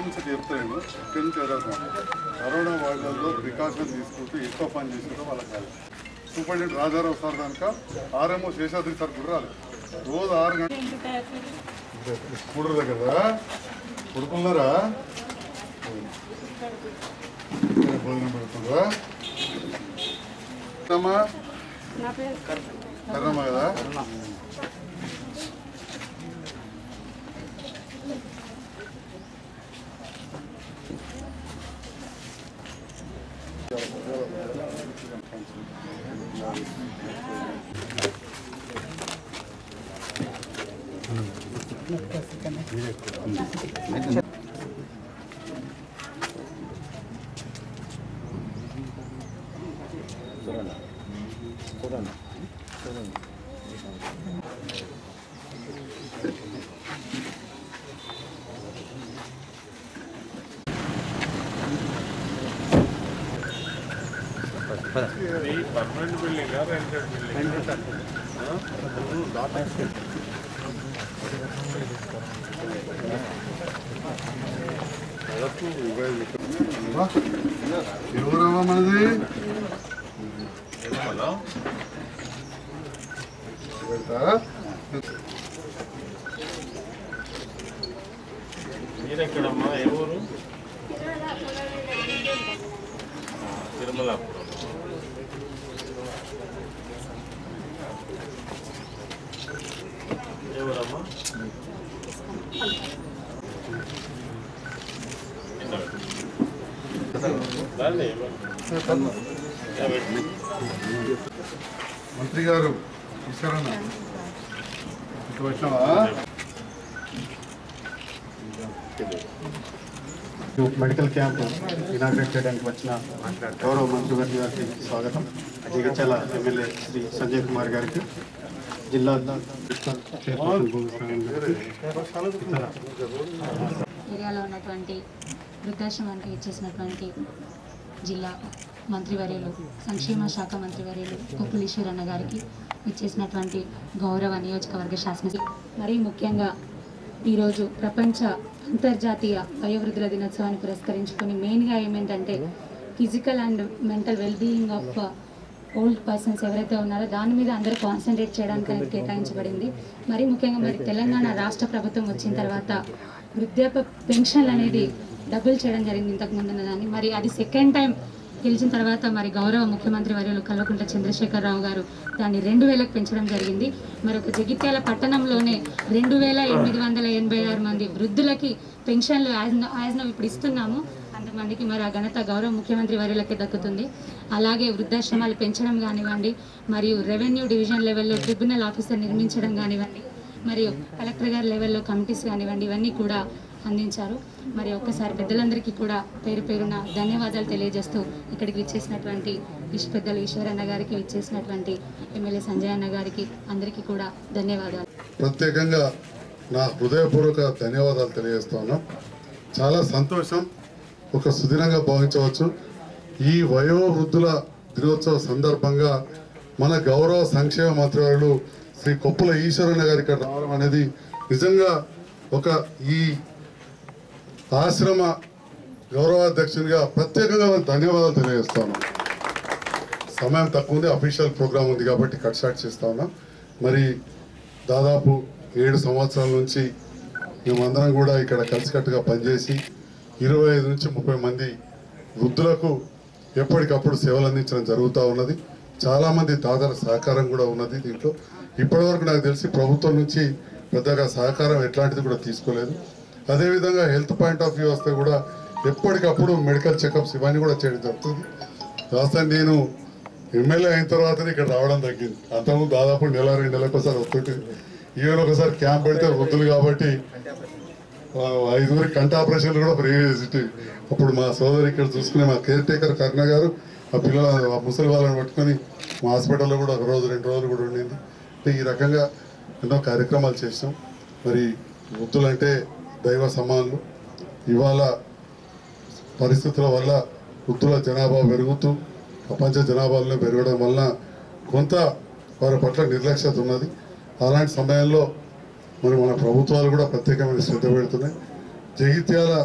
ఇక్కడి నుంచి చెప్తాను ఇక్కడి నుంచి ఎదుగుతాను కరోనా వాళ్ళలో ప్రికాషన్ తీసుకుంటూ ఎక్కువ పని చేసుకుంటూ వాళ్ళకి కాదు సూపరింటెండెంట్ రాజారావు సార్ కనుక ఆర్ఎంఓ శేషాద్రి సార్ కూడా రాలేదు రోజు ఆరు గంటలు కూడరు కదా కొడుకున్నారా భోజనం పెడుతుండ్రా అమ్మా కర్రమ్మ కదా ఎవరమ్మా మనది పెడతా మీరెక్కడమ్మా ఏ ఊరు తిరుమలాపురం ఏ ఊరమ్మా దాన్ని మంత్రి గారు ఇస్తారన్న ఇటు వచ్చినావా మెడికల్ క్యాంప్ ఇనాగ్రేట్ చేయడానికి వచ్చిన గౌరవ మంత్రి గారి గారికి స్వాగతం జగిత్యాల ఎమ్మెల్యే శ్రీ సంజయ్ కుమార్ గారికి జిల్లా చైర్పర్సన్ భూమిస్వామి గారికి ఇతర ఏరియాలో ఉన్నటువంటి వృద్ధాశ్రమానికి ఇచ్చేసినటువంటి జిల్లా మంత్రివర్యులు సంక్షేమ శాఖ మంత్రివర్యులు కొప్పులీశ్వర్ అన్న గారికి ఇచ్చేసినటువంటి గౌరవ నియోజకవర్గ శాసన మరీ ముఖ్యంగా ఈరోజు ప్రపంచ అంతర్జాతీయ వయోవృద్ధుల దినోత్సవాన్ని పురస్కరించుకొని మెయిన్గా ఏమేంటంటే physical and mental wellbeing of old persons ఎవరైతే ఉన్నారో దాని మీద అందరూ కాన్సన్ట్రేట్ చేయడానికి అనేది కేటాయించబడింది మరి ముఖ్యంగా మరి తెలంగాణ రాష్ట్ర ప్రభుత్వం వచ్చిన తర్వాత వృద్ధాప్య పెన్షన్లు అనేది డబుల్ చేయడం జరిగింది ఇంతకు ముందు దాన్ని మరి అది సెకండ్ టైం గెలిచిన తర్వాత మరి గౌరవ ముఖ్యమంత్రి వర్యులు కల్వకుంట్ల చంద్రశేఖరరావు గారు దాన్ని రెండు వేలకు పెంచడం జరిగింది మరి ఒక జగిత్యాల పట్టణంలోనే రెండు వేల ఎనిమిది వందల ఎనభై ఆరు మంది వృద్ధులకి పెన్షన్లు యాజ్ యాజ్ నో ఇప్పుడు ఇస్తున్నాము అంతమందికి మరి ఆ ఘనత గౌరవ ముఖ్యమంత్రి వర్యులకే దక్కుతుంది అలాగే వృద్ధాశ్రమాలు పెంచడం కానివ్వండి మరియు రెవెన్యూ డివిజన్ లెవెల్లో ట్రిబ్యునల్ ఆఫీసర్ నిర్మించడం కానివ్వండి మరియు కలెక్టర్ గారి లెవెల్లో కమిటీస్ కానివ్వండి ఇవన్నీ కూడా అందించారు మరి ఒక్కసారి పెద్దలందరికీ కూడా పేరు పేరున ధన్యవాదాలు తెలియజేస్తూ ఇక్కడికి ఇచ్చేసినటువంటి విశ్వ పెద్దలు ఈశ్వరన్న గారికి ఇచ్చేసినటువంటి ఎమ్మెల్యే సంజయ్ అన్న గారికి అందరికీ కూడా ధన్యవాదాలు ప్రత్యేకంగా నా హృదయపూర్వక ధన్యవాదాలు తెలియజేస్తాను చాలా సంతోషం ఒక సుదినంగా భావించవచ్చు ఈ వయోవృద్ధుల దినోత్సవ సందర్భంగా మన గౌరవ సంక్షేమ మంత్రివర్యులు శ్రీ కొప్పుల ఈశ్వరన్న గారి ఇక్కడ రావడం అనేది నిజంగా ఒక ఈ ఆశ్రమ గౌరవాధ్యక్షునిగా ప్రత్యేకంగా ధన్యవాదాలు తెలియజేస్తాను సమయం తక్కువ ఉంది అఫీషియల్ ప్రోగ్రామ్ ఉంది కాబట్టి కట్ షాట్ చేస్తా ఉన్నాం మరి దాదాపు ఏడు సంవత్సరాల నుంచి మేమందరం కూడా ఇక్కడ కలిసికట్టుగా పనిచేసి ఇరవై ఐదు నుంచి ముప్పై మంది వృద్ధులకు ఎప్పటికప్పుడు సేవలు అందించడం జరుగుతూ ఉన్నది చాలామంది దాదాపు సహకారం కూడా ఉన్నది దీంట్లో ఇప్పటివరకు నాకు తెలిసి ప్రభుత్వం నుంచి పెద్దగా సహకారం ఎట్లాంటిది కూడా తీసుకోలేదు అదేవిధంగా హెల్త్ పాయింట్ ఆఫ్ వ్యూ వస్తే కూడా ఎప్పటికప్పుడు మెడికల్ చెకప్స్ ఇవన్నీ కూడా చేయడం జరుగుతుంది రాస్తాను నేను ఎమ్మెల్యే అయిన తర్వాతనే ఇక్కడ రావడం తగ్గింది అంతకు దాదాపు నెల రెండు నెలలకు ఒకసారి వస్తుంటుంది ఈవెన్ ఒకసారి క్యాంప్ పెడితే వృద్ధులు కాబట్టి ఆ, ఐదుగురి కంటి ఆపరేషన్లు కూడా ఫ్రీ చేసి అప్పుడు మా సోదరి ఇక్కడ చూసుకునే మా కేర్ టేకర్ కరుణ గారు ఆ పిల్లల ఆ ముసలి వాళ్ళని పట్టుకొని మా హాస్పిటల్లో కూడా ఒక రోజు రెండు రోజులు కూడా ఉండింది అంటే ఈ రకంగా ఎన్నో కార్యక్రమాలు చేసాం మరి వృద్ధులంటే దైవ సమానులు ఇవాళ పరిస్థితుల వల్ల వృద్ధుల జనాభా పెరుగుతూ ప్రపంచ జనాభాలో పెరగడం వల్ల కొంత వారి పట్ల నిర్లక్ష్యత ఉన్నది అలాంటి సమయంలో మరి మన ప్రభుత్వాలు కూడా ప్రత్యేకమైన శ్రద్ధ పెడుతున్నాయి జగిత్యాల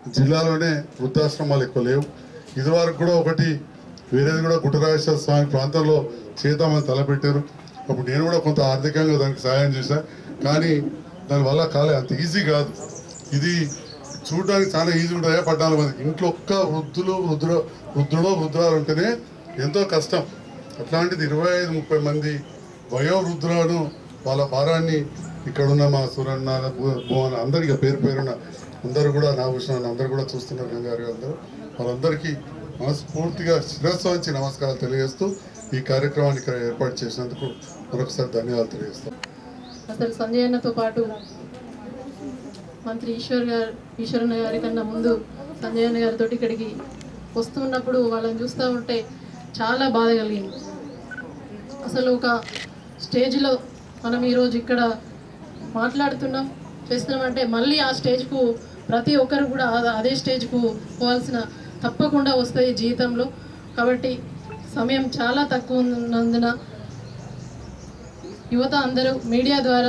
జిల్లాలోనే వృద్ధాశ్రమాలు ఎక్కువ లేవు ఇదివరకు కూడా ఒకటి వేరేది కూడా గుట్టరాజేశ్వర స్వామి ప్రాంతంలో చేద్దామని తలపెట్టారు అప్పుడు నేను కూడా కొంత ఆర్థికంగా దానికి సహాయం చేశా కానీ దానివల్ల కాలే అంత ఈజీ కాదు ఇది చూడడానికి చాలా ఈజీ ఉంటుంది పద్నాలుగు మందికి ఇంట్లో ఒక్క వృద్ధులు వృద్ధుడు వృద్ధుడో వృద్ధురాలు ఉంటేనే ఎంతో కష్టం అట్లాంటిది ఇరవై ఐదు ముప్పై మంది వయోవృద్ధులను వాళ్ళ భారాన్ని ఇక్కడ ఉన్న మా సూరన్న భూ- భువన్ అందరికీ పేరు పేరున అందరూ కూడా నాగభూషణ అందరూ కూడా చూస్తున్నారు గంగారు గారు అందరూ వాళ్ళందరికీ మనస్ఫూర్తిగా శిరస్సు వంచి నమస్కారాలు తెలియజేస్తూ ఈ కార్యక్రమాన్ని ఇక్కడ ఏర్పాటు చేసినందుకు మరొకసారి ధన్యవాదాలు తెలియజేస్తాం అసలు సంజయ్ అన్నతో పాటు మంత్రి ఈశ్వర్ గారు ఈశ్వరన్న గారి కన్నా ముందు సంజయ్ అన్న గారితో ఇక్కడికి వస్తున్నప్పుడు వాళ్ళని చూస్తూ ఉంటే చాలా బాధ కలిగింది అసలు ఒక స్టేజ్లో మనం ఈరోజు ఇక్కడ మాట్లాడుతున్నాం చేస్తున్నామంటే మళ్ళీ ఆ స్టేజ్కు ప్రతి ఒక్కరు కూడా ఆ- అదే స్టేజ్కు పోవాల్సిన తప్పకుండా వస్తాయి జీవితంలో కాబట్టి సమయం చాలా తక్కువ ఉన్నందున యువత అందరూ మీడియా ద్వారా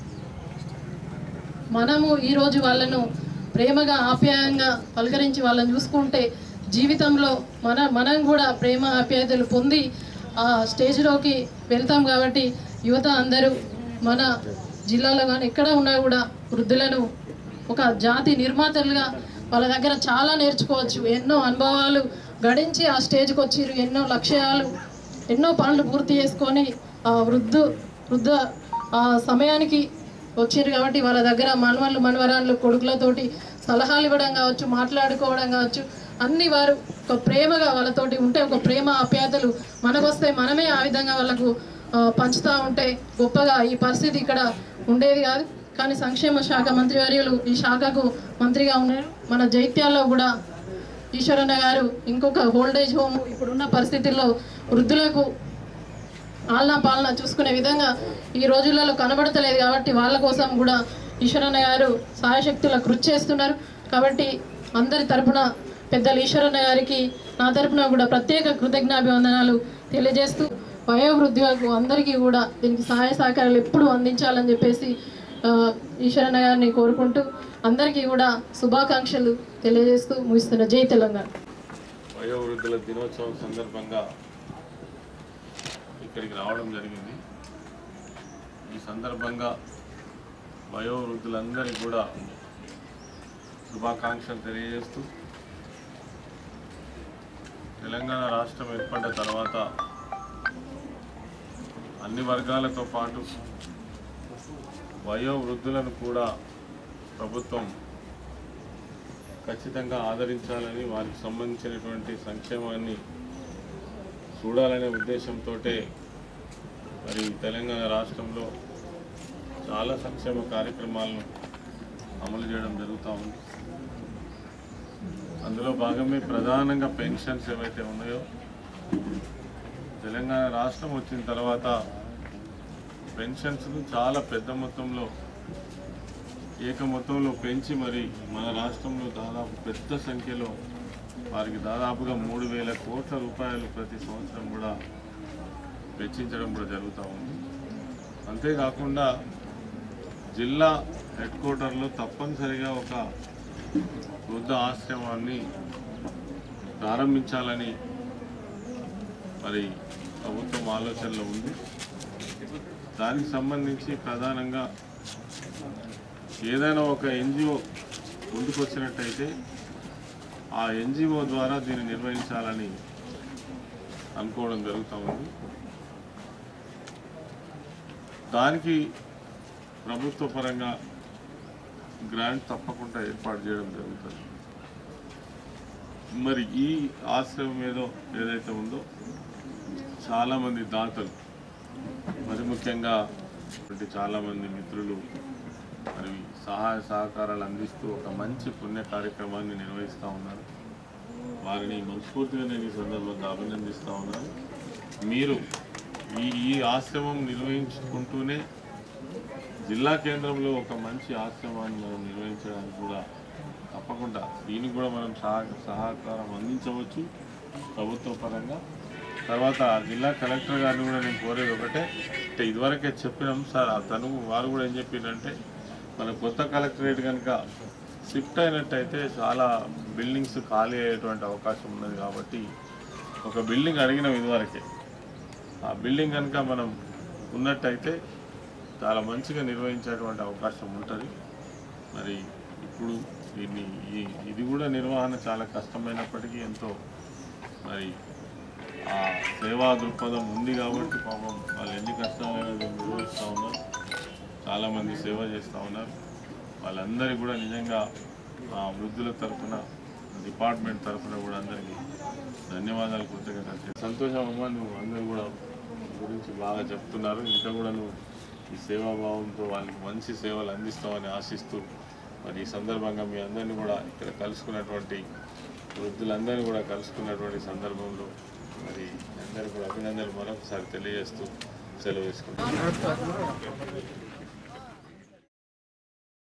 మనము ఈరోజు వాళ్ళను ప్రేమగా ఆప్యాయంగా పలకరించి వాళ్ళని చూసుకుంటే జీవితంలో మన మనం కూడా ప్రేమ ఆప్యాయతలు పొంది ఆ స్టేజ్లోకి వెళ్తాం కాబట్టి యువత అందరూ మన జిల్లాలో కానీ ఎక్కడ ఉన్నా కూడా వృద్ధులను ఒక జాతి నిర్మాతలుగా వాళ్ళ దగ్గర చాలా నేర్చుకోవచ్చు ఎన్నో అనుభవాలు గడించి ఆ స్టేజ్కి వచ్చిర్రు ఎన్నో లక్ష్యాలు ఎన్నో పనులు పూర్తి చేసుకొని ఆ వృద్ధు వృద్ధ ఆ సమయానికి వచ్చారు కాబట్టి వాళ్ళ దగ్గర మనవళ్ళు మనవరాళ్ళు కొడుకులతోటి సలహాలు ఇవ్వడం కావచ్చు మాట్లాడుకోవడం కావచ్చు అన్ని వారు ఒక ప్రేమగా వాళ్ళతోటి ఉంటే ఒక ప్రేమ ఆప్యాయతలు మనకొస్తే మనమే ఆ విధంగా వాళ్ళకు ఆ, పంచుతా ఉంటే గొప్పగా ఈ పరిస్థితి ఇక్కడ ఉండేది కాదు కానీ సంక్షేమ శాఖ మంత్రివర్యులు ఈ శాఖకు మంత్రిగా ఉన్నారు మన జైత్యాల్లో కూడా ఈశ్వరన్న గారు ఇంకొక ఓల్డేజ్ హోమ్ ఇప్పుడున్న పరిస్థితుల్లో వృద్ధులకు ఆలన పాలన చూసుకునే విధంగా ఈ రోజులలో కనబడతలేదు కాబట్టి వాళ్ళ కోసం కూడా ఈశ్వరన్న గారు సాయశక్తుల కృషి చేస్తున్నారు కాబట్టి అందరి తరపున పెద్దలు ఈశ్వరన్న గారికి నా తరపున కూడా ప్రత్యేక కృతజ్ఞాభివందనాలు తెలియజేస్తూ వయోవృద్ధులకు అందరికీ కూడా దీనికి సహాయ సహకారాలు ఎప్పుడు అందించాలని చెప్పేసి ఆ, ఈశ్వరన్న గారిని కోరుకుంటూ అందరికీ కూడా శుభాకాంక్షలు తెలియజేస్తూ ముగిస్తున్న జై తెలంగాణ వయోవృద్ధుల దినోత్సవం సందర్భంగా ఇక్కడికి రావడం జరిగింది ఈ సందర్భంగా వయోవృద్ధులందరికీ కూడా శుభాకాంక్షలు తెలియజేస్తూ తెలంగాణ రాష్ట్రం ఏర్పడ్డ తర్వాత అన్ని వర్గాలతో పాటు వయోవృద్ధులను కూడా ప్రభుత్వం ఖచ్చితంగా ఆదరించాలని వారికి సంబంధించినటువంటి సంక్షేమాన్ని చూడాలనే ఉద్దేశంతో మరి తెలంగాణ రాష్ట్రంలో చాలా సంక్షేమ కార్యక్రమాలను అమలు చేయడం జరుగుతూ ఉంది అందులో భాగమే ప్రధానంగా పెన్షన్స్ ఏవైతే ఉన్నాయో తెలంగాణ రాష్ట్రం వచ్చిన తర్వాత పెన్షన్స్ను చాలా పెద్ద మొత్తంలో ఏక మొత్తంలో పెంచి మరి మన రాష్ట్రంలో దాదాపు పెద్ద సంఖ్యలో వారికి దాదాపుగా మూడు వేల కోట్ల రూపాయలు ప్రతి సంవత్సరం కూడా వెచ్చించడం కూడా జరుగుతూ ఉంది అంతేకాకుండా జిల్లా హెడ్ క్వార్టర్లో తప్పనిసరిగా ఒక వృద్ధ ఆశ్రమాన్ని ప్రారంభించాలని మరి ప్రభుత్వం ఆలోచనలో ఉంది దానికి సంబంధించి ప్రధానంగా ఏదైనా ఒక ఎన్జిఓ ముందుకొచ్చినట్టయితే ఆ ఎన్జిఓ ద్వారా దీన్ని నిర్వహించాలని అనుకోవడం జరుగుతూ ఉంది దానికి ప్రభుత్వ పరంగా గ్రాంట్ తప్పకుండా ఏర్పాటు చేయడం జరుగుతుంది మరి ఈ ఆశ్రమం ఏదో ఏదైతే ఉందో చాలామంది దాతలు మరి ముఖ్యంగా ఇటువంటి చాలామంది మిత్రులు మరి సహాయ సహకారాలు అందిస్తూ ఒక మంచి పుణ్య కార్యక్రమాన్ని నిర్వహిస్తూ ఉన్నారు వారిని మనస్ఫూర్తిగా నేను ఈ సందర్భంగా అభినందిస్తూ ఉన్నాను మీరు ఈ ఈ ఆశ్రమం నిర్వహించుకుంటూనే జిల్లా కేంద్రంలో ఒక మంచి ఆశ్రమాన్ని మనం నిర్వహించడానికి కూడా తప్పకుండా దీనికి కూడా మనం సహా సహకారం అందించవచ్చు ప్రభుత్వ పరంగా తర్వాత జిల్లా కలెక్టర్ గారిని కూడా నేను కోరేది ఒకటే అంటే ఇదివరకే చెప్పినాం సార్ ఆ తను వారు కూడా ఏం చెప్పిందంటే మన కొత్త కలెక్టరేట్ కనుక షిఫ్ట్ అయినట్టయితే చాలా బిల్డింగ్స్ ఖాళీ అయ్యేటువంటి అవకాశం ఉన్నది కాబట్టి ఒక బిల్డింగ్ అడిగిన ఇదివరకే ఆ బిల్డింగ్ కనుక మనం ఉన్నట్టయితే చాలా మంచిగా నిర్వహించేటువంటి అవకాశం ఉంటుంది మరి ఇప్పుడు దీన్ని ఈ ఇది కూడా నిర్వహణ చాలా కష్టమైనప్పటికీ ఎంతో మరి ఆ సేవా దృక్పథం ఉంది కాబట్టి పాపం వాళ్ళు ఎన్ని కష్టాలైనా దీన్ని నిర్వహిస్తూ ఉన్నారు చాలామంది సేవ చేస్తూ ఉన్నారు వాళ్ళందరికీ కూడా నిజంగా ఆ వృద్ధుల తరఫున డిపార్ట్మెంట్ తరఫున కూడా అందరికీ ధన్యవాదాలు కృతజ్ఞతలు సంతోషం అమ్మ నువ్వు అందరూ కూడా గురించి బాగా చెప్తున్నారు ఇంకా కూడా నువ్వు ఈ సేవాభావంతో వాళ్ళకి మంచి సేవలు అందిస్తామని ఆశిస్తూ మరి ఈ సందర్భంగా మీ అందరినీ కూడా ఇక్కడ కలుసుకున్నటువంటి వృద్ధులందరినీ కూడా కలుసుకున్నటువంటి సందర్భంలో మరి అందరికీ కూడా అభినందనలు మరొకసారి తెలియజేస్తూ సెలవు వేసుకుంటాం